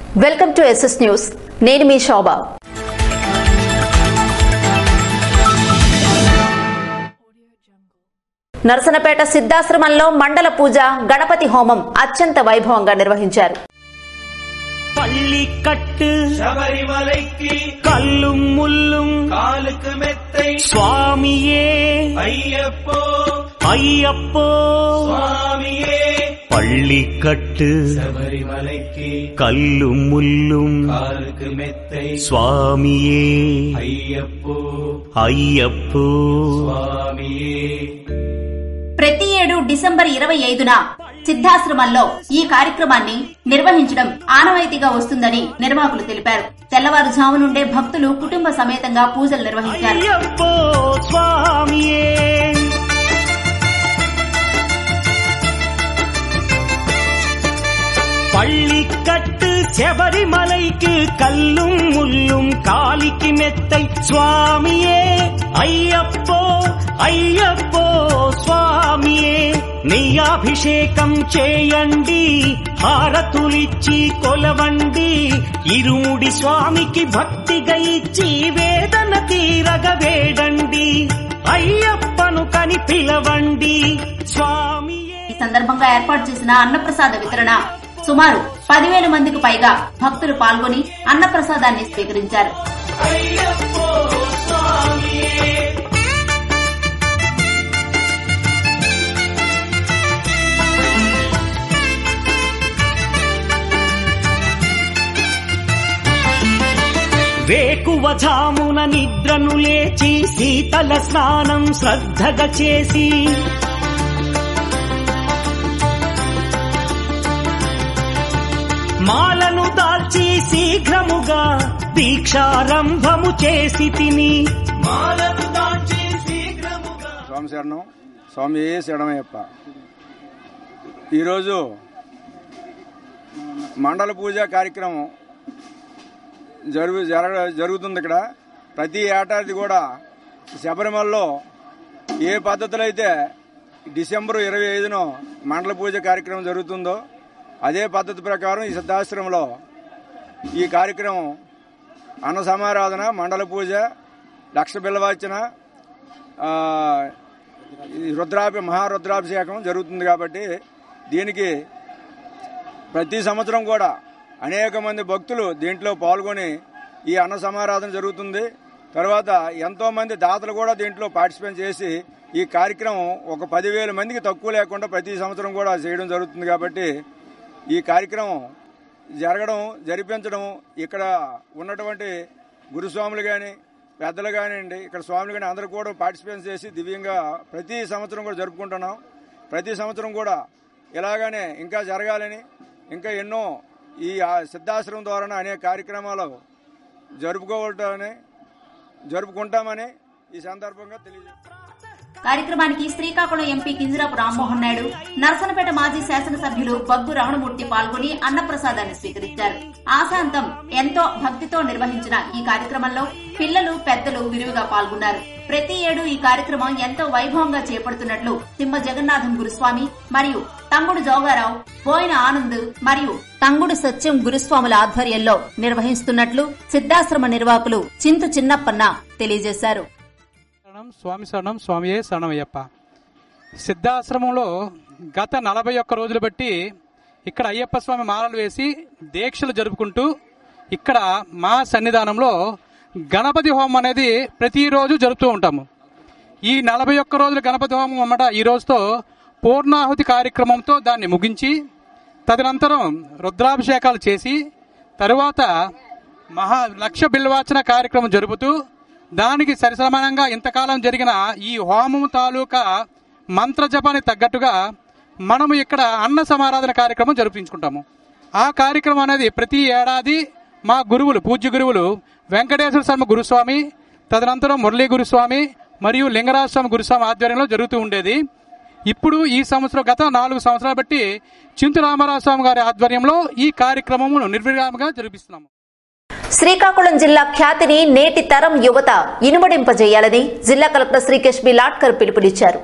welcome to SS news నేను మీ శోభ నరసనపేట సిద్ధాశ్రమంలో మండల పూజ గణపతి హోమం అత్యంత వైభవంగా నిర్వహించారు பள்ளிக்கட்டு சபரிமலைக்கு கல்லும் முள்ளும் காலுக்கு மெத்தை சுவாமியே ஐயப்போ ஐயப்போ சுவாமியே பள்ளிக்கட்டு சபரிமலைக்கு கல்லும் முள்ளும் காலுக்கு மெத்தை சுவாமியே ஐயப்போ ஐயப்போ சுவாமியே ప్రతి ఏడు డిసెంబర్ ఇరవై ఐదున సిద్ధాశ్రమంలో ఈ కార్యక్రమాన్ని నిర్వహించడం ఆనవాయితీగా వస్తుందని నిర్వాహకులు తెలిపారు తెల్లవారుజాము నుండే భక్తులు కుటుంబ సమేతంగా పూజలు నిర్వహించారు ஐயப்போ சுவாமியே பள்ளிக்கட்டு செபரிமலைக்கு கல்லும் முள்ளும் காலிக்கு மெத்தை சுவாமியே ஐயப்போ ஐயப்போ స్వామియే నెయ్యాభిషేకం చేయండి హారతులిచ్చి కొలవండి ఇరుముడి స్వామికి భక్తిగా ఇచ్చి వేదన తీరగ వేడండి అయ్యప్పను కని పిలవండి స్వామియే ఈ సందర్భంగా ఏర్పాటు చేసిన అన్నప్రసాద వితరణ సుమారు పదివేల మందికి పైగా భక్తులు పాల్గొని అన్నప్రసాదాన్ని స్వీకరించారు ஐயப்போ சுவாமியே వేకువజామున నిద్రను లేచి శీతల స్నానం శ్రద్ధగా చేసి మాలను దాల్చి శీఘ్రముగా దీక్షారంభము చేసి తిని మాలను దాచి శీఘ్రముగా స్వామి శరణం స్వామి శరణమయ్యప్ప ఈరోజు మండల పూజ కార్యక్రమం జరుగు జరగ జరుగుతుంది ఇక్కడ ప్రతి ఏడాది కూడా శబరిమలలో ఏ పద్ధతిలో అయితే డిసెంబర్ ఇరవై ఐదున మండల పూజ కార్యక్రమం జరుగుతుందో అదే పద్ధతి ప్రకారం ఈ సిద్ధాశ్రమంలో ఈ కార్యక్రమం అన్న సమారాధన మండల పూజ లక్ష బిల్లవాచన ఆ, ఈ రుద్రాభి మహారుద్రాభిషేకం జరుగుతుంది కాబట్టి దీనికి ప్రతి సంవత్సరం కూడా అనేక మంది భక్తులు దీంట్లో పాల్గొని ఈ అన్న సమారాధన జరుగుతుంది తర్వాత ఎంతో మంది దాతలు కూడా దీంట్లో పార్టిసిపేట్ చేసి ఈ కార్యక్రమం ఒక పదివేల మందికి తక్కువ లేకుండా ప్రతి సంవత్సరం కూడా చేయడం జరుగుతుంది కాబట్టి ఈ కార్యక్రమం జరగడం జరిపించడం ఇక్కడ ఉన్నటువంటి గురుస్వాములు కానీ పెద్దలు కానివ్వండి ఇక్కడ స్వాములు కానీ అందరూ కూడా పార్టిసిపేట్ చేసి దివ్యంగా ప్రతి సంవత్సరం కూడా జరుపుకుంటున్నాం ప్రతి సంవత్సరం కూడా ఇలాగానే ఇంకా జరగాలని ఇంకా ఎన్నో ఈ ఆ సిద్ధాశ్రమం ద్వారా అనేక కార్యక్రమాలు జరుపుకోవటాన్ని జరుపుకుంటామని ఈ సందర్భంగా తెలియజేస్తాం కార్యక్రమానికి శ్రీకాకుళం ఎంపీ కింజరాపు రామ్మోహన్ నాయుడు నర్సనపేట మాజీ శాసనసభ్యులు బగ్గు రమణమూర్తి పాల్గొని అన్నప్రసాదాన్ని స్వీకరించారు ఆశాంతం ఎంతో భక్తితో నిర్వహించిన ఈ కార్యక్రమంలో పిల్లలు పెద్దలు విరివిగా పాల్గొన్నారు ప్రతి ఏడు ఈ కార్యక్రమం ఎంతో వైభవంగా చేపడుతున్నట్లు తిమ్మ జగన్నాథం గురుస్వామి మరియు తంగుడు జోగారావు బోయిన ఆనంద్ మరియు తంగుడు సత్యం గురుస్వాముల ఆధ్వర్యంలో నిర్వహిస్తున్నట్లు సిద్ధాశ్రమ నిర్వాహకులు చింతు చిన్నప్పన్న తెలియజేశారు శరణం స్వామి శరణం స్వామియే శరణమయ్యప్ప సిద్ధాశ్రమంలో గత నలభై ఒక్క రోజులు బట్టి ఇక్కడ అయ్యప్ప స్వామి మాలలు వేసి దీక్షలు జరుపుకుంటూ ఇక్కడ మా సన్నిధానంలో గణపతి హోమం అనేది ప్రతిరోజు జరుపుతూ ఉంటాము ఈ నలభై ఒక్క రోజుల గణపతి హోమం అన్నమాట ఈ రోజుతో పూర్ణాహుతి కార్యక్రమంతో దాన్ని ముగించి తదనంతరం రుద్రాభిషేకాలు చేసి తరువాత మహా లక్ష బిల్వాచన కార్యక్రమం జరుపుతూ దానికి సరిసమానంగా ఇంతకాలం జరిగిన ఈ హోమం తాలూకా మంత్ర జపానికి తగ్గట్టుగా మనము ఇక్కడ అన్న సమారాధన కార్యక్రమం జరిపించుకుంటాము ఆ కార్యక్రమం అనేది ప్రతి ఏడాది మా గురువులు పూజ్య గురువులు వెంకటేశ్వర శర్మ గురుస్వామి తదనంతరం మురళీ గురుస్వామి మరియు లింగరాజ స్వామి గురుస్వామి ఆధ్వర్యంలో జరుగుతూ ఉండేది ఇప్పుడు ఈ సంవత్సరం గత నాలుగు సంవత్సరాలు బట్టి చింతు రామారావు స్వామి గారి ఆధ్వర్యంలో ఈ కార్యక్రమమును నిర్విరామంగా జరిపిస్తున్నాము శ్రీకాకుళం జిల్లా ఖ్యాతిని నేటి తరం యువత ఇనుమడింపజేయాలని జిల్లా కలెక్టర్ శ్రీకేష్ బి లాట్కర్ పిలుపునిచ్చారు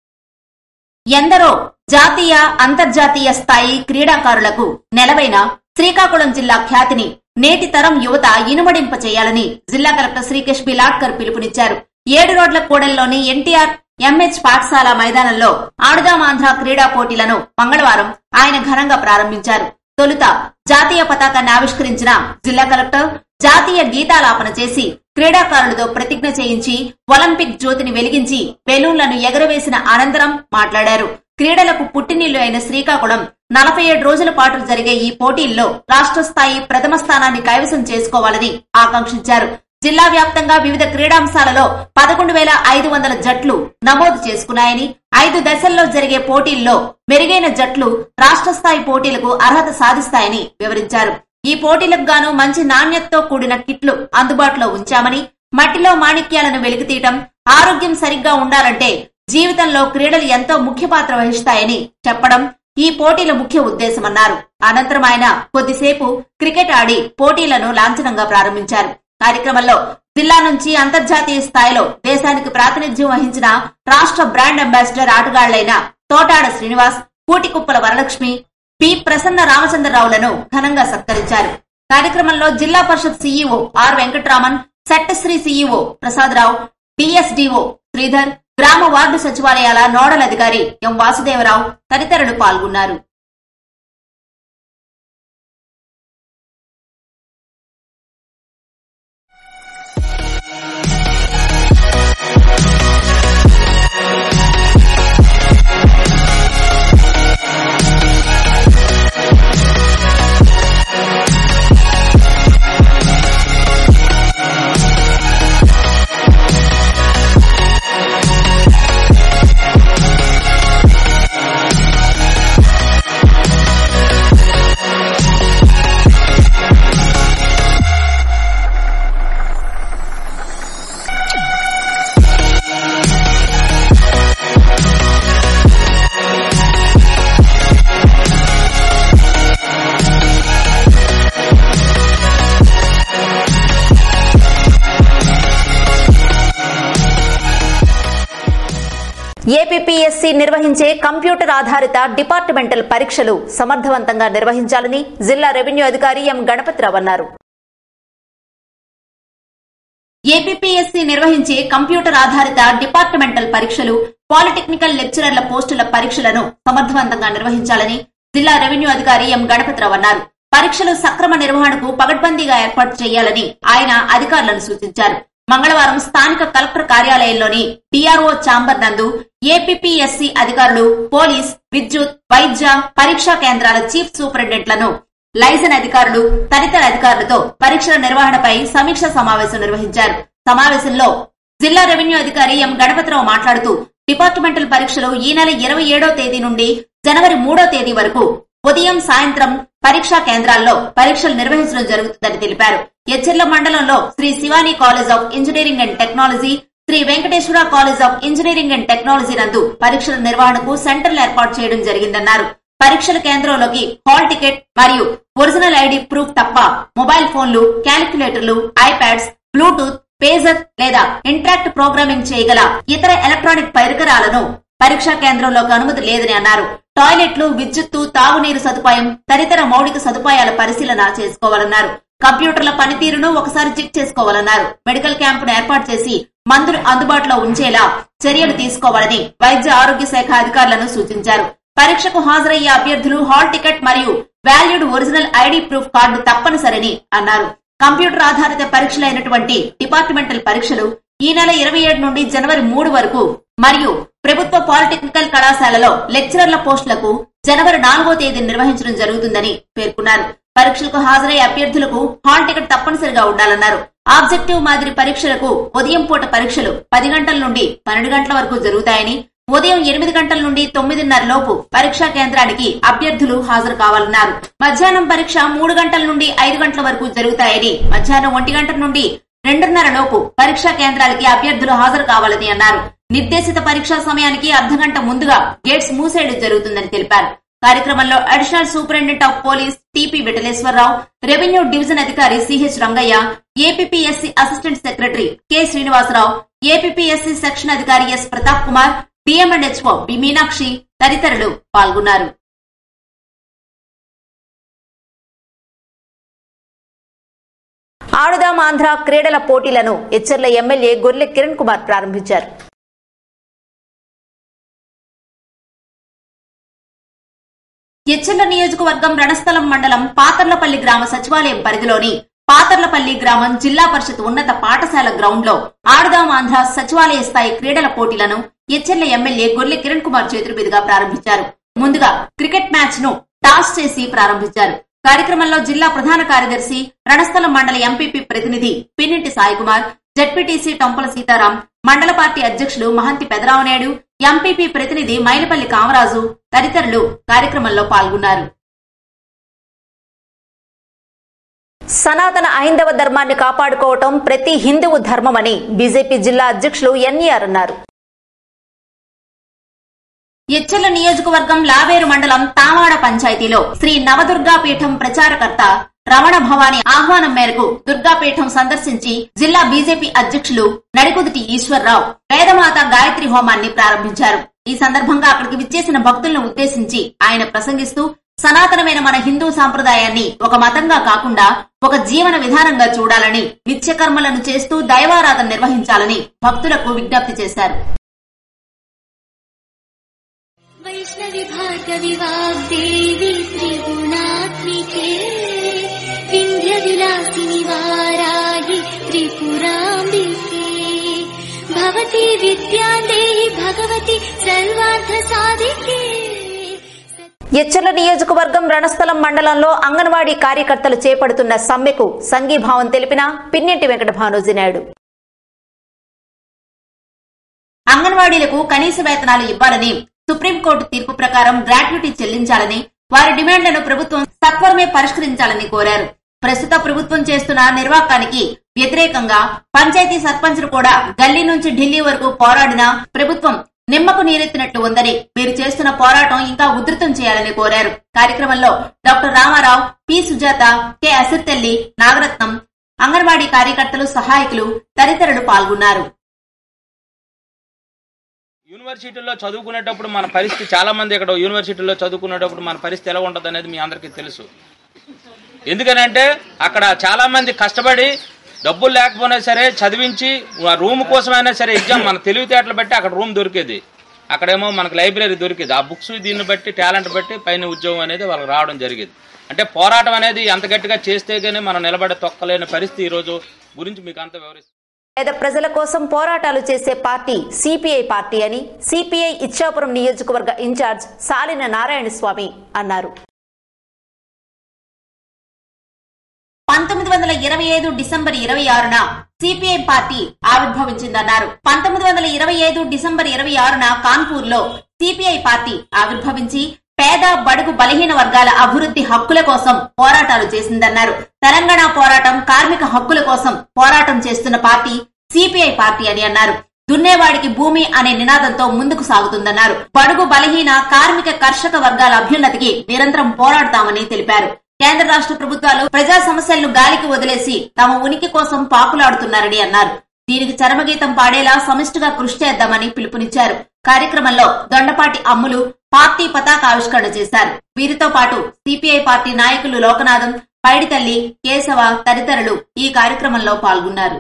ఎందరో జాతీయ అంతర్జాతీయ స్థాయి క్రీడాకారులకు నెలవైన శ్రీకాకుళం జిల్లా ఖ్యాతిని నేటి తరం యువత ఇనుమడింప చేయాలని జిల్లా కలెక్టర్ శ్రీకేష్ బి లాట్కర్ పిలుపునిచ్చారు ఏడు రోడ్ల కూడలిలోని ఎన్టీఆర్ ఎంహెచ్ పాఠశాల మైదానంలో ఆడుదామాంధ్ర క్రీడా పోటీలను మంగళవారం ఆయన ఘనంగా ప్రారంభించారు తొలుత జాతీయ పతాకాన్ని ఆవిష్కరించిన జిల్లా కలెక్టర్ జాతీయ గీతాలాపన చేసి క్రీడాకారులతో ప్రతిజ్ఞ చేయించి ఒలింపిక్ జ్యోతిని వెలిగించి బెలూన్లను ఎగరవేసిన అనంతరం మాట్లాడారు క్రీడలకు పుట్టినిల్లు అయిన శ్రీకాకుళం నలభై ఏడు రోజుల పాటు జరిగే ఈ పోటీల్లో రాష్ట్ర స్థాయి ప్రథమ స్థానాన్ని కైవసం చేసుకోవాలని ఆకాంక్షించారు జిల్లా వ్యాప్తంగా వివిధ క్రీడాంశాలలో పదకొండు వేల ఐదు వందల జట్లు నమోదు చేసుకున్నాయని ఐదు దశల్లో జరిగే పోటీల్లో మెరుగైన జట్లు రాష్ట్ర స్థాయి పోటీలకు అర్హత సాధిస్తాయని వివరించారు ఈ పోటీలకు గాను మంచి నాణ్యతతో కూడిన కిట్లు అందుబాటులో ఉంచామని మట్టిలో మాణిక్యాలను వెలికితీయటం ఆరోగ్యం సరిగ్గా ఉండాలంటే జీవితంలో క్రీడలు ఎంతో ముఖ్య పాత్ర వహిస్తాయని చెప్పడం ఈ పోటీల ముఖ్య ఉద్దేశమన్నారు అనంతరం ఆయన కొద్దిసేపు క్రికెట్ ఆడి పోటీలను లాంఛనంగా ప్రారంభించారు కార్యక్రమంలో జిల్లా నుంచి అంతర్జాతీయ స్థాయిలో దేశానికి ప్రాతినిధ్యం వహించిన రాష్ట్ర బ్రాండ్ అంబాసిడర్ ఆటగాళ్లైన తోటాడ శ్రీనివాస్ కూటికుప్పల వరలక్ష్మి పి ప్రసన్న రామచంద్రరావులను ఘనంగా సత్కరించారు కార్యక్రమంలో Zilla Parishad CEO R Venkatraman Settasri CEO Prasada Rao DSDO Sridhar గ్రామ వార్డు సచివాలయాల నోడల్ అధికారి ఎం వాసుదేవరావు తదితరులు పాల్గొన్నారు ఏపీపీఎస్సీ నిర్వహించే కంప్యూటర్ ఆధారిత డిపార్ట్మెంటల్ పరీక్షలు సమర్థవంతంగా నిర్వహించాలని జిల్లా రెవెన్యూ అధికారి ఎం గణపతిరావు అన్నారు ఏపీపీఎస్సీ నిర్వహించే కంప్యూటర్ ఆధారిత డిపార్ట్మెంటల్ పరీక్షలు పాలిటెక్నికల్ లెక్చరర్ల పోస్టుల పరీక్షలను సమర్థవంతంగా నిర్వహించాలని జిల్లా రెవెన్యూ అధికారి ఎం గణపతిరావు అన్నారు పరీక్షలు సక్రమ నిర్వహణకు పగడ్బందీగా ఏర్పాటు చేయాలని ఆయన అధికారులను సూచించారు మంగళవారం స్థానిక కలెక్టర్ కార్యాలయంలోని డిఆర్ఓ ఛాంబర్ నందు ఏపీపీఎస్సీ అధికారులు పోలీస్ విద్యుత్ వైద్య పరీక్షా కేంద్రాల చీఫ్ సూపరింటెండెంట్లను లైసెన్ అధికారులు తదితర అధికారులతో పరీక్షల నిర్వహణపై సమీక్ష సమావేశం నిర్వహించారు సమావేశంలో జిల్లా రెవెన్యూ అధికారి ఎం గణపతిరావు మాట్లాడుతూ డిపార్ట్మెంటల్ పరీక్షలు ఈ నెల ఇరవై ఏడో తేదీ నుండి జనవరి మూడో తేదీ వరకు ఉదయం సాయంత్రం పరీక్షా కేంద్రాల్లో పరీక్షలు నిర్వహించడం జరుగుతుందని తెలిపారు ఎచ్చెర్ల మండలంలో Sri Shivani college of engineering and technology Sri Venkateswara college of engineering and technology నందు పరీక్షల నిర్వహణకు సెంటర్లు ఏర్పాటు చేయడం జరిగిందన్నారు పరీక్షల కేంద్రంలోకి హాల్ టికెట్ మరియు ఒరిజినల్ ఐడి ప్రూఫ్ తప్ప మొబైల్ ఫోన్లు క్యాలిక్యులేటర్లు ఐప్యాడ్స్ బ్లూటూత్ పేజర్ లేదా ఇంటరాక్ట్ ప్రోగ్రామింగ్ చేయగల ఇతర ఎలక్ట్రానిక్ పరికరాలను పరీక్షా కేంద్రంలోకి అనుమతి లేదని అన్నారు టాయిలెట్లు విద్యుత్తు తాగునీరు సదుపాయం తదితర మౌలిక సదుపాయాల పరిశీలన చేసుకోవాలన్నారు కంప్యూటర్ల పనితీరును ఒకసారి చెక్ చేసుకోవాలన్నారు మెడికల్ క్యాంపును ఏర్పాటు చేసి మందులు అందుబాటులో ఉంచేలా చర్యలు తీసుకోవాలని వైద్య ఆరోగ్య శాఖ అధికారులను సూచించారు పరీక్షకు హాజరయ్యే అభ్యర్థులు హాల్ టికెట్ మరియు valued original ID proof card తప్పనిసరని అన్నారు కంప్యూటర్ ఆధారిత పరీక్షలైనటువంటి డిపార్ట్మెంటల్ పరీక్షలు ఈ నెల ఇరవై ఏడు నుండి జనవరి మూడు వరకు మరియు ప్రభుత్వ పాలిటెక్నికల్ కళాశాలలో లెక్చరర్ల పోస్టులకు జనవరి నాలుగో తేదీ నిర్వహించడం జరుగుతుందని పేర్కొన్నారు పరీక్షలకు హాజరయ్యే అభ్యర్థులకు హాల్ టికెట్ తప్పనిసరిగా ఉండాలన్నారు ఆబ్జెక్టివ్ మాదిరి పరీక్షలకు ఉదయం పూట పరీక్షలు పది గంటల నుండి పన్నెండు గంటల వరకు జరుగుతాయని ఉదయం ఎనిమిది గంటల నుండి తొమ్మిదిన్నర లోపు పరీక్షా కేంద్రానికి అభ్యర్థులు హాజరు కావాలన్నారు మధ్యాహ్నం పరీక్ష మూడు గంటల నుండి ఐదు గంటల వరకు జరుగుతాయని మధ్యాహ్నం ఒంటి గంట నుండి రెండున్నర లోపు పరీక్షా కేంద్రాలకి అభ్యర్థులు హాజరు కావాలని అన్నారు నిర్దేశిత పరీక్షా సమయానికి అర్ధ గంట ముందుగా గేట్స్ మూసేయడం జరుగుతుందని తెలిపారు కార్యక్రమంలో additional superintendent of police TP Vittaleswara Rao revenue division అధికారి CH Rangaiah APPSC assistant secretary K Srinivasa Rao APPSC section అధికారి S Pratap Kumar DM and HO B Meenakshi తదితరులు పాల్గొన్నారు ఆడుదాం ఆంధ్ర క్రీడల పోటీలను ఎచ్చర్ల ఎమ్మెల్యే గొర్లె కిరణ్ కుమార్ ప్రారంభించారు ఎచ్చెర్ల నియోజకవర్గం రణస్థలం మండలం పాతర్లపల్లి గ్రామ సచివాలయం పరిధిలోని పాతర్లపల్లి గ్రామం జిల్లా పరిషత్ ఉన్నత పాఠశాల గ్రౌండ్ లో ఆడుదాం ఆంధ్ర సచివాలయ స్థాయి క్రీడల పోటీలను ఎచ్చెర్ల ఎమ్మెల్యే గొర్లె కిరణ్ కుమార్ చేతుల మీదుగా ప్రారంభించారు ముందుగా క్రికెట్ మ్యాచ్ ను టాస్ చేసి ప్రారంభించారు కార్యక్రమంలో జిల్లా ప్రధాన కార్యదర్శి రణస్థలం మండల ఎంపీపీ ప్రతినిధి పిన్నింటి సాయి కుమార్ జడ్పీటీసీ టొంపల సీతారాం మండల పార్టీ అధ్యక్షులు మహంతి పెదరావనాయుడు ఎంపీపీ ప్రతినిధి మైలపల్లి కామరాజు తదితరులు కార్యక్రమంలో పాల్గొన్నారు సనాతన హైందవ ధర్మాన్ని కాపాడుకోవటం ప్రతి హిందువు ధర్మమని బీజేపీ జిల్లా అధ్యక్షులు ఎన్ఈఆర్ అన్నారు ఎచ్చెల నియోజకవర్గం లావేరు మండలం తావాడ పంచాయతీలో శ్రీ నవదుర్గా పీఠం ప్రచారకర్త రమణ భవాని ఆహ్వానం మేరకు దుర్గాపీఠం సందర్శించి జిల్లా బీజేపీ అధ్యక్షులు నడికుదుటి ఈశ్వర్రావు వేదమాత గాయత్రి హోమాన్ని ప్రారంభించారు ఈ సందర్భంగా అక్కడికి విచ్చేసిన భక్తులను ఉద్దేశించి ఆయన ప్రసంగిస్తూ సనాతనమైన మన హిందూ సాంప్రదాయాన్ని ఒక మతంగా కాకుండా ఒక జీవన విధానంగా చూడాలని నిత్యకర్మలను చేస్తూ దైవారాధన నిర్వహించాలని భక్తులకు విజ్ఞప్తి చేశారు वैष्णवि भार्गवि वाग्देवी त्रिगुणात्मिके विन्ध्यविलासिनि वाराहि त्रिपुराम्बिके भवती विद्यां देहि भगवति सर्वार्थसाधिके ఎచ్చర్ల నియోజకవర్గం రణస్థలం మండలంలో అంగన్వాడీ కార్యకర్తలు చేపడుతున్న సమ్మెకు సంఘీభావం తెలిపిన పిన్నెంటి వెంకట భానోజీ నాయుడు అంగన్వాడీలకు కనీస వేతనాలు ఇవ్వాలని సుప్రీంకోర్టు తీర్పు ప్రకారం గ్రాట్యుటీ చెల్లించాలని వారి డిమాండ్లను ప్రభుత్వం సత్వరమే పరిష్కరించాలని కోరారు ప్రస్తుత ప్రభుత్వం చేస్తున్న నిర్వాకానికి వ్యతిరేకంగా పంచాయతీ సర్పంచ్లు కూడా గల్లీ నుంచి ఢిల్లీ వరకు పోరాడినా ప్రభుత్వం నిమ్మకు నీరెత్తినట్లు ఉందని మీరు చేస్తున్న పోరాటం ఇంకా ఉధృతం చేయాలని కోరారు కార్యక్రమంలో doctor Ramarao P Sujatha K Asirthelli Nagaratnam anganwadi కార్యకర్తలు సహాయకులు తదితరులు పాల్గొన్నారు యూనివర్సిటీల్లో చదువుకునేటప్పుడు మన పరిస్థితి చాలా మంది ఇక్కడ యూనివర్సిటీలో చదువుకునేటప్పుడు మన పరిస్థితి ఎలా ఉంటుంది అనేది మీ అందరికీ తెలుసు ఎందుకనంటే అక్కడ చాలా మంది కష్టపడి డబ్బులు లేకపోయినా సరే చదివించి ఆ రూమ్ కోసమైనా సరే ఎగ్జామ్ మన తెలివితేటలు బట్టి అక్కడ రూమ్ దొరికేది అక్కడేమో మనకు లైబ్రరీ దొరికేది ఆ బుక్స్ దీన్ని బట్టి టాలెంట్ బట్టి పైన ఉద్యోగం అనేది వాళ్ళకి రావడం జరిగేది అంటే పోరాటం అనేది ఎంత గట్టిగా చేస్తే గానీ మనం నిలబడే తొక్కలేని పరిస్థితి ఈ రోజు గురించి మీకు అంత వివరిస్తాను పేద ప్రజల కోసం పోరాటాలు చేసే పార్టీ సిపిఐ పార్టీ అని సిపిఐ ఇచ్చాపురం నియోజకవర్గ ఇన్ఛార్జ్ సాలిన నారాయణ స్వామి అన్నారు పంతొమ్మిది వందల ఇరవై ఐదు డిసెంబర్ ఇరవై ఆరున సిపిఐ పార్టీ ఆవిర్భవించిందన్నారు పంతొమ్మిది వందల ఇరవై ఐదు డిసెంబర్ ఇరవై ఆరున కాన్పూర్ లో సిపిఐ పార్టీ ఆవిర్భవించి పేద బడుగు బలహీన వర్గాల అభివృద్ధి హక్కుల కోసం పోరాటాలు చేసిందన్నారు తెలంగాణ పోరాటం కార్మిక హక్కుల కోసం పోరాటం చేస్తున్న పార్టీ సిపిఐ పార్టీ అని అన్నారు దున్నేవాడికి భూమి అనే నినాదంతో ముందుకు సాగుతుందన్నారు బడుగు బలహీన కార్మిక కర్షక వర్గాల అభ్యున్నతికి నిరంతరం పోరాడతామని తెలిపారు కేంద్ర రాష్ట్ర ప్రభుత్వాలు ప్రజా సమస్యలను గాలికి వదిలేసి తమ ఉనికి కోసం పాకులాడుతున్నారని అన్నారు దీనికి చరమగీతం పాడేలా సమిష్టిగా కృషి చేద్దామని పిలుపునిచ్చారు కార్యక్రమంలో దొండపాటి అమ్ములు పార్టీ పతాక ఆవిష్కరణ చేశారు వీరితో పాటు సిపిఐ పార్టీ నాయకులు లోకనాథం పైడితల్లి కేశవ తదితరులు ఈ కార్యక్రమంలో పాల్గొన్నారు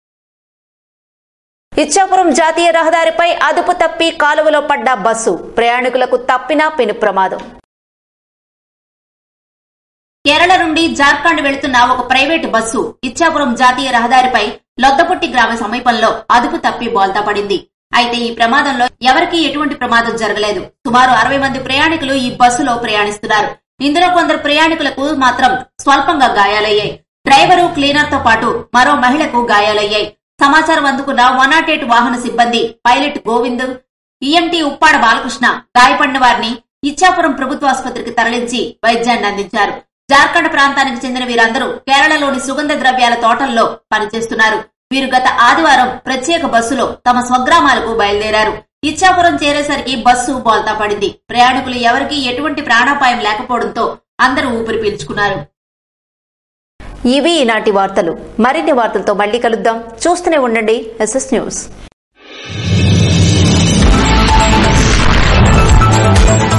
ఇచ్చాపురం జాతీయ రహదారిపై అదుపు తప్పి కాలువలో పడ్డ బస్సు ప్రయాణికులకు తప్పినా పెను ప్రమాదం కేరళ నుండి జార్ఖండ్ వెళుతున్న ఒక ప్రైవేటు బస్సు ఇచ్చాపురం జాతీయ రహదారిపై లొద్దపుట్టి గ్రామ సమీపంలో అదుపు తప్పి బోల్తా పడింది అయితే ఈ ప్రమాదంలో ఎవరికీ ఎటువంటి ప్రమాదం జరగలేదు సుమారు అరవై మంది ప్రయాణికులు ఈ బస్సులో ప్రయాణిస్తున్నారు ఇందులో కొందరు ప్రయాణికులకు మాత్రం స్వల్పంగా గాయాలయ్యాయి డ్రైవరు క్లీనర్ తో పాటు మరో మహిళకు గాయాలయ్యాయి సమాచారం అందుకున్న వన్ నాట్ ఎయిట్ వాహన సిబ్బంది పైలట్ గోవింద్ ఈఎంటీ ఉప్పాడ బాలకృష్ణ గాయపడిన వారిని ఇచ్చాపురం ప్రభుత్వ ఆసుపత్రికి తరలించి వైద్యాన్ని అందించారు జార్ఖండ్ ప్రాంతానికి చెందిన వీరందరూ కేరళలోని సుగంధ ద్రవ్యాల తోటల్లో పనిచేస్తున్నారు వీరు గత ఆదివారం ప్రత్యేక బస్సులో తమ స్వగ్రామాలకు బయలుదేరారు ఇచ్చాపురం చేరేసరికి బస్సు బోల్తా పడింది ప్రయాణికులు ఎవరికీ ఎటువంటి ప్రాణాపాయం లేకపోవడంతో అందరూ ఊపిరి పీల్చుకున్నారు ఇవి ఈనాటి వార్తలు మరిన్ని వార్తలతో మళ్ళీ కలుద్దాం చూస్తూనే ఉండండి ఎస్ఎస్ న్యూస్